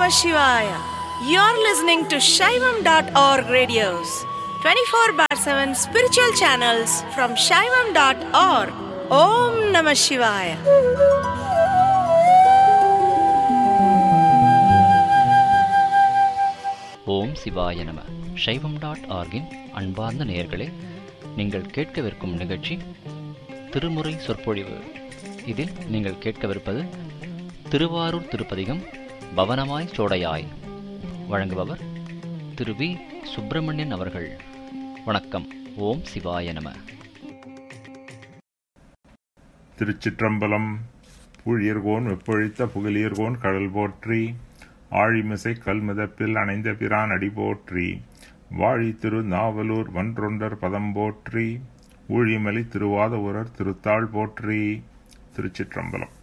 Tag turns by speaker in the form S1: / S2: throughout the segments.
S1: Namah Shivaya. You're listening to Shaivam.org radios, 24 bar 7 spiritual channels from Shaivam.org. Om Namah Shivaya.
S2: ஓம் சிவாய நம சைவம் dot ஆர்கின் அன்பார்ந்த நேயர்களே நீங்கள் கேட்கவிருக்கும் நிகழ்ச்சி திருமுறை சொற்பொழிவு இதில் நீங்கள் கேட்கவிருப்பது திருவாரூர் திருப்பதிகம் பவனமாய் சோடையாய் வழங்குபவர் திரு வி சுப்பிரமணியன் அவர்கள் வணக்கம் ஓம் சிவாய நம
S3: திருச்சிற்றம்பலம் பூழியர்கோன் வெப்பொழித்த புகழியர்கோன் கடல் போற்றி ஆழிமிசை கல்மிதப்பில் அணைந்த பிரான் அடி போற்றி வாழி திரு நாவலூர் வன்றொண்டர் பதம் போற்றி ஊழிமலி திருவாத ஊரர் திருத்தாள் போற்றி திருச்சிற்றம்பலம்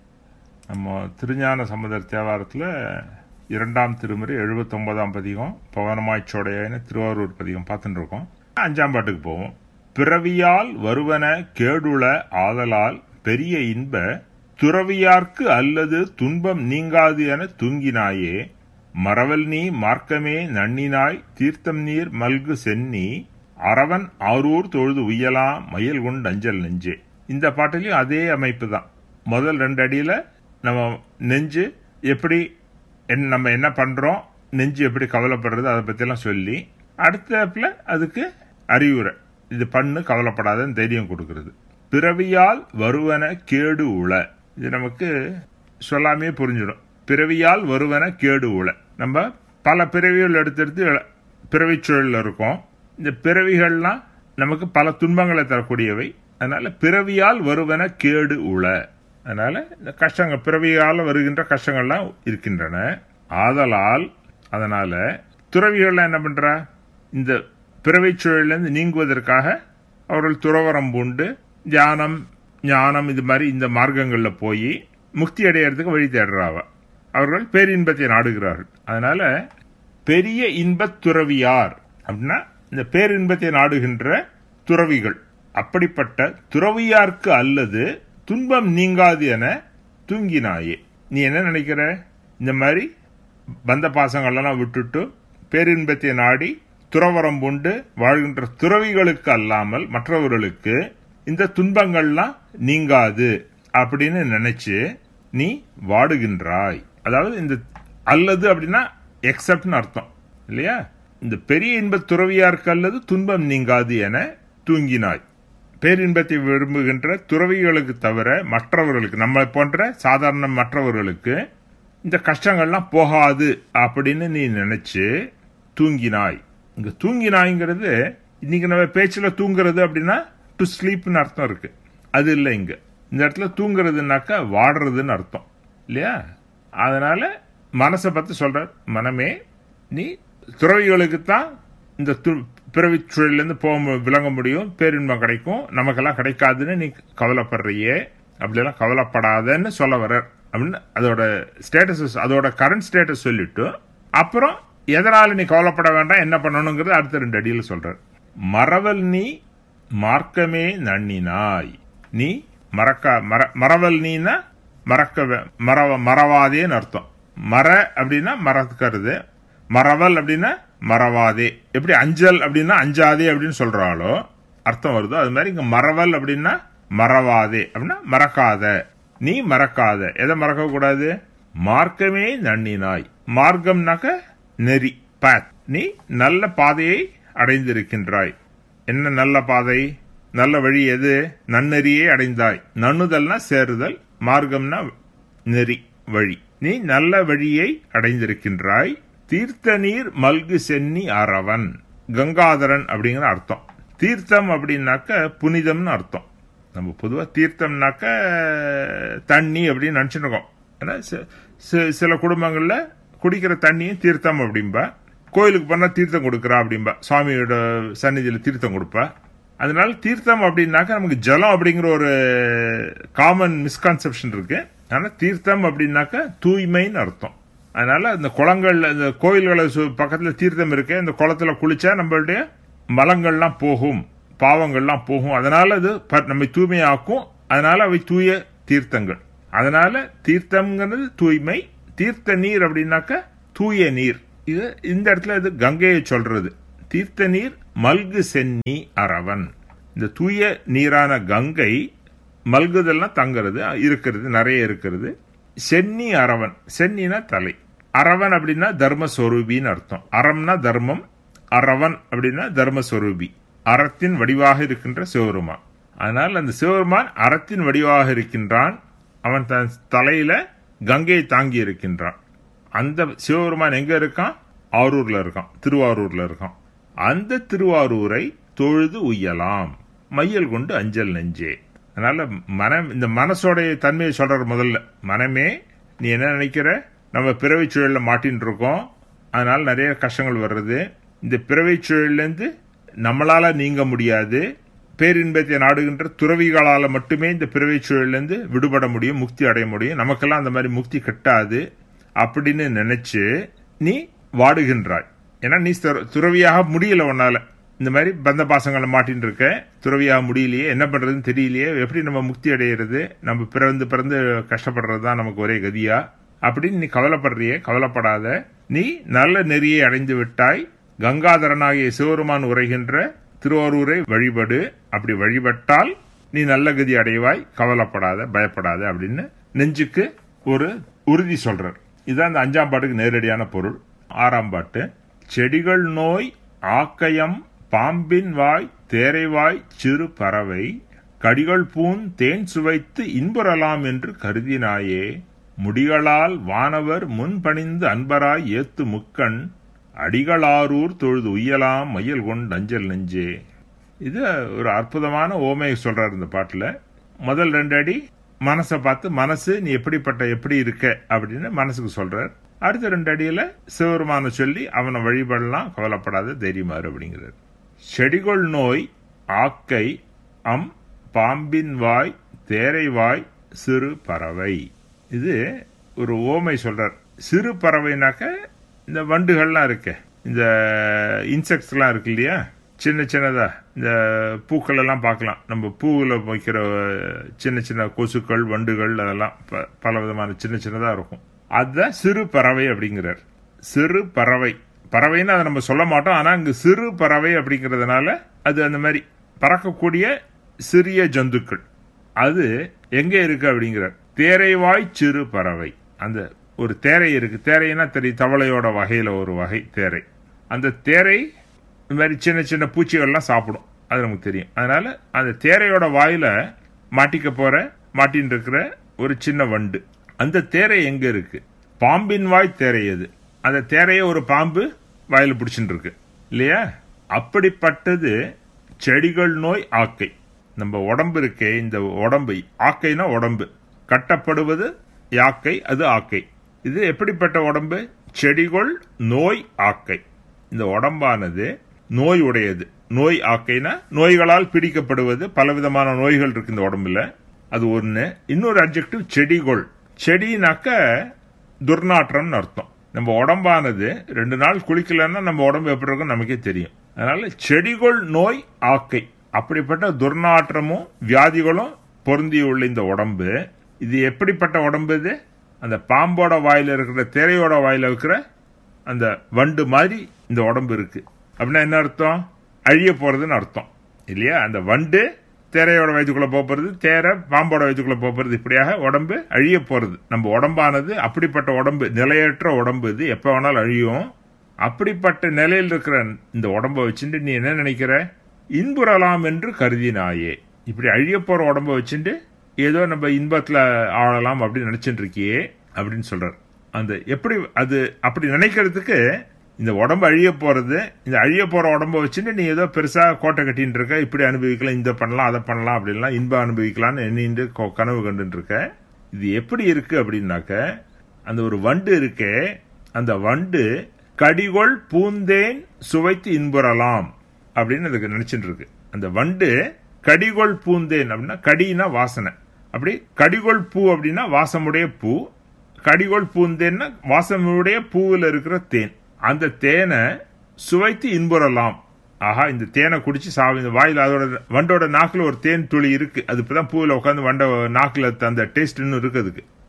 S3: நம்ம திருஞான சம்பந்தர் தேவாரத்தில் இரண்டாம் திருமுறை எழுபத்தொன்பதாம் பதிகம் பவனமாய்ச்சோடையான திருவாரூர் பதிகம் பார்த்துட்டு இருக்கோம் அஞ்சாம் பாட்டுக்கு போவோம் பிறவியால் வருவன கேடுள ஆதலால் பெரிய இன்ப துறவியார்க்கு அல்லது துன்பம் நீங்காது என தூங்கினாயே மறவல் நீ மார்க்கமே நன்னினாய் தீர்த்தம் நீர் மல்கு சென்னி அரவன் ஆரூர் தொழுது உய்யலாம் மயில் கொண்டு அஞ்சல் நெஞ்சே இந்த பாட்டிலையும் அதே அமைப்பு தான் முதல் ரெண்டு அடியில நம்ம நெஞ்சு எப்படி என்ன- நம்ம என்ன பண்றோம் நெஞ்சு எப்படி கவலைப்படுறது அதை பத்தியெல்லாம் சொல்லி அடுத்தப்புல அதுக்கு அறிவுரை இது பண்ணு கவலைப்படாதன்னு தைரியம் கொடுக்கிறது பிறவியால் வருவன கேடு உள இது நமக்கு சொல்லாமே புரிஞ்சிடும் பிறவியால் வருவன கேடு உள நம்ம பல பிறவிகள் எடுத்தெடுத்து பிறவிச் சூழல்ல இருக்கோம் இந்த பிறவிகள்லாம் நமக்கு பல துன்பங்களை தரக்கூடியவை அதனால பிறவியால் வருவன கேடு உள அதனால இந்த கஷ்டங்கள் பிறவியால் வருகின்ற கஷ்டங்கள்லாம் இருக்கின்றன ஆதலால் அதனால துறவிகள்லாம் என்ன பண்றா இந்த பிறவிச் சூழலிருந்து நீங்குவதற்காக அவர்கள் துறவரம் பூண்டு தியானம் ஞானம் இது மாதிரி இந்த மார்க்கங்களில் போய் முக்தி அடையறதுக்கு வழி தேடுறாவ அவர்கள் பேரின்பத்தை நாடுகிறார்கள் அதனால பெரிய இன்பத் துறவியார் அப்படின்னா இந்த பேரின்பத்தை நாடுகின்ற துறவிகள் அப்படிப்பட்ட துறவியார்க்கு அல்லது துன்பம் நீங்காது என தூங்கினாயே நீ என்ன நினைக்கிற இந்த மாதிரி பந்த பாசங்களெல்லாம் விட்டுட்டு பேரின்பத்தை நாடி துறவரம் பூண்டு வாழ்கின்ற துறவிகளுக்கு அல்லாமல் மற்றவர்களுக்கு இந்த துன்பங்கள்லாம் நீங்காது அப்படின்னு நினைச்சு நீ வாடுகின்றாய் அதாவது இந்த அல்லது அப்படின்னா எக்ஸப்ட்னு அர்த்தம் இல்லையா இந்த பெரிய இன்பத் துறவியாருக்கு அல்லது துன்பம் நீங்காது என தூங்கினாய் பேரின்பத்தை விரும்புகின்ற துறவிகளுக்கு தவிர மற்றவர்களுக்கு நம்ம போன்ற சாதாரண மற்றவர்களுக்கு இந்த கஷ்டங்கள்லாம் போகாது அப்படின்னு நீ நினைச்சு தூங்கினாய் இங்க தூங்கினாய்ங்கிறது இன்னைக்கு நம்ம பேச்சுல தூங்குறது அப்படின்னா டு ஸ்லீப்னு அர்த்தம் இருக்கு அது இல்லை இங்க இந்த இடத்துல தூங்குறதுனாக்கா வாடுறதுன்னு அர்த்தம் இல்லையா அதனால மனசை பத்தி சொல்ற மனமே நீ துறவிகளுக்கு தான் இந்த து- பிறவிச் சூழலிருந்து போக மு- விளங்க முடியும் பேரின்பம் கிடைக்கும் நமக்கெல்லாம் கிடைக்காதுன்னு நீ கவலைப்படுறியே அப்படியெல்லாம் கவலைப்படாதன்னு சொல்ல வர அப்படின்னு அதோட ஸ்டேட்டஸ் அதோட கரண்ட் ஸ்டேட்டஸ் சொல்லிட்டு அப்புறம் எதனால நீ கவலைப்பட வேண்டாம் என்ன பண்ணணுங்கிறது அடுத்த ரெண்டு அடியில் சொல்றார் மறவல் நீ மார்க்கமே நன்னினாய் நீ மறக்க மற மறவல் நீனா மறக்க வே- மறவ மறவாதேன்னு அர்த்தம் மற அப்படின்னா மறக்கிறது மறவல் அப்படின்னா மறவாதே எப்படி அஞ்சல் அப்படின்னா அஞ்சாதே அப்படின்னு சொல்றாளோ அர்த்தம் வருதோ அது மாதிரி இங்க மறவல் அப்படின்னா மறவாதே அப்படின்னா மறக்காத நீ மறக்காத எதை மறக்க கூடாது மார்க்கமே நன்னினாய் மார்க்கம்னாக்க நெறி பாத் நீ நல்ல பாதையை அடைந்திருக்கின்றாய் என்ன நல்ல பாதை நல்ல வழி எது நன்னெறியே அடைந்தாய் நன்னுதல்னா சேருதல் மார்க்கம்னா நெறி வழி நீ நல்ல வழியை அடைந்திருக்கின்றாய் தீர்த்த நீர் மல்கு சென்னி அரவன் கங்காதரன் அப்படிங்கிற அர்த்தம் தீர்த்தம் அப்படின்னாக்க புனிதம்னு அர்த்தம் நம்ம பொதுவா தீர்த்தம்னாக்க தண்ணி அப்படின்னு நினைச்சுட்டு இருக்கோம் ஆனா சி- சி- சில குடும்பங்கள்ல குடிக்கிற தண்ணியும் தீர்த்தம் அப்படிம்பா கோயிலுக்கு போனா தீர்த்தம் கொடுக்குறா அப்படிம்பா சுவாமியோட சந்நிதியில தீர்த்தம் கொடுப்பா அதனால தீர்த்தம் அப்படின்னாக்க நமக்கு ஜலம் அப்படிங்கிற ஒரு காமன் மிஸ்கான்செப்ஷன் இருக்கு ஆனா தீர்த்தம் அப்படின்னாக்க தூய்மைன்னு அர்த்தம் அதனால இந்த குளங்கள்ல இந்த கோயில்களை சு- பக்கத்துல தீர்த்தம் இருக்கு இந்த குளத்துல குளிச்சா நம்மளுடைய மலங்கள்லாம் போகும் பாவங்கள்லாம் போகும் அதனால அது ப- நம்மை தூய்மையாக்கும் அதனால அவை தூய தீர்த்தங்கள் அதனால தீர்த்தம்ங்கிறது தூய்மை தீர்த்த நீர் அப்படின்னாக்க தூய நீர் இது இந்த இடத்துல இது கங்கையை சொல்றது தீர்த்த நீர் மல்கு சென்னி அரவன் இந்த தூய நீரான கங்கை மல்குதெல்லாம் தங்குறது இருக்கிறது நிறைய இருக்கிறது சென்னி அரவன் சென்னினா தலை அரவன் அப்படின்னா தர்மஸ்வரூபின்னு அர்த்தம் அறம்னா தர்மம் அரவன் அப்படின்னா தர்மஸ்வரூபி அறத்தின் வடிவாக இருக்கின்ற சிவருமான் அதனால் அந்த சிவருமான் அறத்தின் வடிவாக இருக்கின்றான் அவன் தன் தலையில கங்கையை தாங்கி இருக்கின்றான் அந்த சிவபெருமான் எங்க இருக்கான் ஆரூர்ல இருக்கான் திருவாரூர்ல இருக்கான் அந்த திருவாரூரை தொழுது உய்யலாம் மையல் கொண்டு அஞ்சல் நெஞ்சே அதனால மனம் இந்த மனசோடைய தன்மையை சொல்ற முதல்ல மனமே நீ என்ன நினைக்கிற நம்ம பிறவை சூழல்ல மாட்டின்னு இருக்கோம் அதனால நிறைய கஷ்டங்கள் வர்றது இந்த பிறவை சூழல்லேருந்து நம்மளால நீங்க முடியாது பேரின்பத்தை நாடுகின்ற துறவிகளால மட்டுமே இந்த பிறவை சூழல்லேருந்து விடுபட முடியும் முக்தி அடைய முடியும் நமக்கெல்லாம் அந்த மாதிரி முக்தி கிட்டாது அப்படின்னு நினைச்சு நீ வாடுகின்றாய் ஏன்னா நீ துறவியாக முடியல உன்னால இந்த மாதிரி பந்த பாசங்களை மாட்டின்னு இருக்க துறவியாக முடியலையே என்ன பண்றதுன்னு தெரியலையே எப்படி நம்ம முக்தி அடையிறது நம்ம பிறந்து பிறந்து கஷ்டப்படுறது தான் நமக்கு ஒரே கதியா அப்படின்னு நீ கவலைப்படுறியே கவலைப்படாத நீ நல்ல நெறியை அடைந்து விட்டாய் கங்காதரனாகிய சிவருமான் உரைகின்ற திருவாரூரை வழிபடு அப்படி வழிபட்டால் நீ நல்ல கதி அடைவாய் கவலைப்படாத பயப்படாத அப்படின்னு நெஞ்சுக்கு ஒரு உறுதி சொல்றார் இதுதான் இந்த அஞ்சாம் பாட்டுக்கு நேரடியான பொருள் ஆறாம் பாட்டு செடிகள் நோய் ஆக்கயம் பாம்பின் வாய் தேரைவாய் சிறு பறவை கடிகள் பூன் தேன் சுவைத்து இன்புறலாம் என்று கருதினாயே முடிகளால் வானவர் முன்பணிந்து அன்பராய் ஏத்து முக்கண் அடிகளாரூர் தொழுது உய்யலாம் மையல் கொண்டு அஞ்சல் நெஞ்சே இது ஒரு அற்புதமான ஓமையை சொல்றாரு இந்த பாட்டுல முதல் ரெண்டு அடி மனசை பார்த்து மனசு நீ எப்படிப்பட்ட எப்படி இருக்க அப்படின்னு மனசுக்கு சொல்றார் அடுத்த ரெண்டு அடியில சிவருமான சொல்லி அவனை வழிபடலாம் கவலைப்படாத தைரியமாறு அப்படிங்கிறார் செடிகொள் நோய் ஆக்கை அம் பாம்பின் வாய் தேரை வாய் சிறு பறவை இது ஒரு ஓமை சொல்றார் சிறு பறவைனாக்க இந்த வண்டுகள்லாம் இருக்கு இந்த இன்செக்ட்ஸ்லாம் இருக்கு இல்லையா சின்ன சின்னதா இந்த பூக்கள் எல்லாம் பார்க்கலாம் நம்ம பூவில் வைக்கிற சின்ன சின்ன கொசுக்கள் வண்டுகள் அதெல்லாம் பல விதமான சின்ன சின்னதா இருக்கும் அதுதான் சிறு பறவை அப்படிங்கிறார் சிறு பறவை பறவைன்னு அதை நம்ம சொல்ல மாட்டோம் ஆனா அங்கு சிறு பறவை அப்படிங்கிறதுனால அது அந்த மாதிரி பறக்கக்கூடிய சிறிய ஜந்துக்கள் அது எங்க இருக்கு அப்படிங்கிறார் தேரைவாய் சிறு பறவை அந்த ஒரு தேரை இருக்கு தேரைன்னா தெரியும் தவளையோட வகையில ஒரு வகை தேரை அந்த தேரை இந்த மாதிரி சின்ன சின்ன பூச்சிகள்லாம் சாப்பிடும் அது நமக்கு தெரியும் அதனால அந்த தேரையோட வாயில மாட்டிக்க போற மாட்டின்னு இருக்கிற ஒரு சின்ன வண்டு அந்த தேரை எங்க இருக்கு பாம்பின் வாய் தேரை அது அந்த தேரைய ஒரு பாம்பு வாயில பிடிச்சிட்டு இருக்கு இல்லையா அப்படிப்பட்டது செடிகள் நோய் ஆக்கை நம்ம உடம்பு இருக்கே இந்த உடம்பு ஆக்கைனா உடம்பு கட்டப்படுவது யாக்கை அது ஆக்கை இது எப்படிப்பட்ட உடம்பு செடிகள் நோய் ஆக்கை இந்த உடம்பானது நோய் உடையது நோய் ஆக்கைனா நோய்களால் பிடிக்கப்படுவது பலவிதமான நோய்கள் இருக்கு இந்த உடம்புல அது ஒண்ணு இன்னொரு அப்ஜெக்டிவ் செடிகொள் செடினாக்க துர்நாற்றம்னு அர்த்தம் நம்ம உடம்பானது ரெண்டு நாள் குளிக்கலன்னா நம்ம உடம்பு எப்படி இருக்கும் நமக்கே தெரியும் அதனால செடிகொள் நோய் ஆக்கை அப்படிப்பட்ட துர்நாற்றமும் வியாதிகளும் பொருந்தியுள்ள இந்த உடம்பு இது எப்படிப்பட்ட உடம்பு இது அந்த பாம்போட வாயில இருக்கிற திரையோட வாயில இருக்கிற அந்த வண்டு மாதிரி இந்த உடம்பு இருக்கு அப்படின்னா என்ன அர்த்தம் அழிய போறதுன்னு அர்த்தம் இல்லையா அந்த வண்டு தேரையோட வயிற்றுக்குள்ள போறது தேரை பாம்போட வயிற்றுக்குள்ள போறது இப்படியாக உடம்பு அழிய போறது நம்ம உடம்பானது அப்படிப்பட்ட உடம்பு நிலையற்ற உடம்பு இது எப்ப வேணாலும் அழியும் அப்படிப்பட்ட நிலையில் இருக்கிற இந்த உடம்ப வச்சுட்டு நீ என்ன நினைக்கிற இன்புறலாம் என்று கருதினாயே இப்படி அழிய போற உடம்ப வச்சுட்டு ஏதோ நம்ம இன்பத்துல ஆளலாம் அப்படின்னு நினைச்சிட்டு இருக்கியே அப்படின்னு சொல்றார் அந்த எப்படி அது அப்படி நினைக்கிறதுக்கு இந்த உடம்பு அழிய போறது இந்த அழிய போற உடம்ப வச்சுட்டு நீ ஏதோ பெருசா கோட்டை கட்டின்னு இருக்க இப்படி அனுபவிக்கலாம் இந்த பண்ணலாம் அதை பண்ணலாம் அப்படின்லாம் இன்பம் அனுபவிக்கலாம்னு எண்ணிட்டு கனவு கண்டுட்டு இருக்க இது எப்படி இருக்கு அப்படின்னாக்க அந்த ஒரு வண்டு இருக்கே அந்த வண்டு கடிகொள் பூந்தேன் சுவைத்து இன்புறலாம் அப்படின்னு அதுக்கு நினைச்சிட்டு இருக்கு அந்த வண்டு கடிகொள் பூந்தேன் அப்படின்னா கடினா வாசனை அப்படி கடிகொள் பூ அப்படின்னா வாசமுடைய பூ கடிகொள் பூந்தேன்னா வாசமுடைய பூவில் இருக்கிற தேன் அந்த தேனை சுவைத்து இன்புறலாம் ஆஹா இந்த தேனை குடிச்சு சாவி இந்த வாயில் அதோட வண்டோட நாக்குல ஒரு தேன் துளி இருக்கு அது இப்பதான் பூவில் உட்காந்து வண்ட நாக்குல அந்த டேஸ்ட் இன்னும் இருக்கு அதுக்கு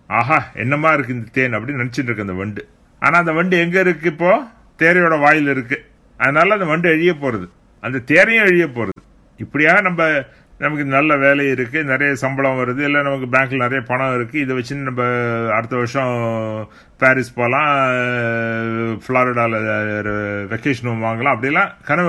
S3: ஆஹா என்னமா இருக்கு இந்த தேன் அப்படின்னு நினைச்சிட்டு இருக்கு அந்த வண்டு ஆனா அந்த வண்டு எங்க இருக்கு இப்போ தேரையோட வாயில் இருக்கு அதனால அந்த வண்டு எழிய போறது அந்த தேரையும் எழிய போறது இப்படியாக நம்ம நமக்கு நல்ல வேலை இருக்கு நிறைய சம்பளம் வருது இல்லை நமக்கு பேங்க்ல நிறைய பணம் இருக்கு இதை வச்சு நம்ம அடுத்த வருஷம் பாரிஸ் போகலாம் ஃப்ளாரிடாவில் வெக்கேஷன் வாங்கலாம் அப்படிலாம் கனவு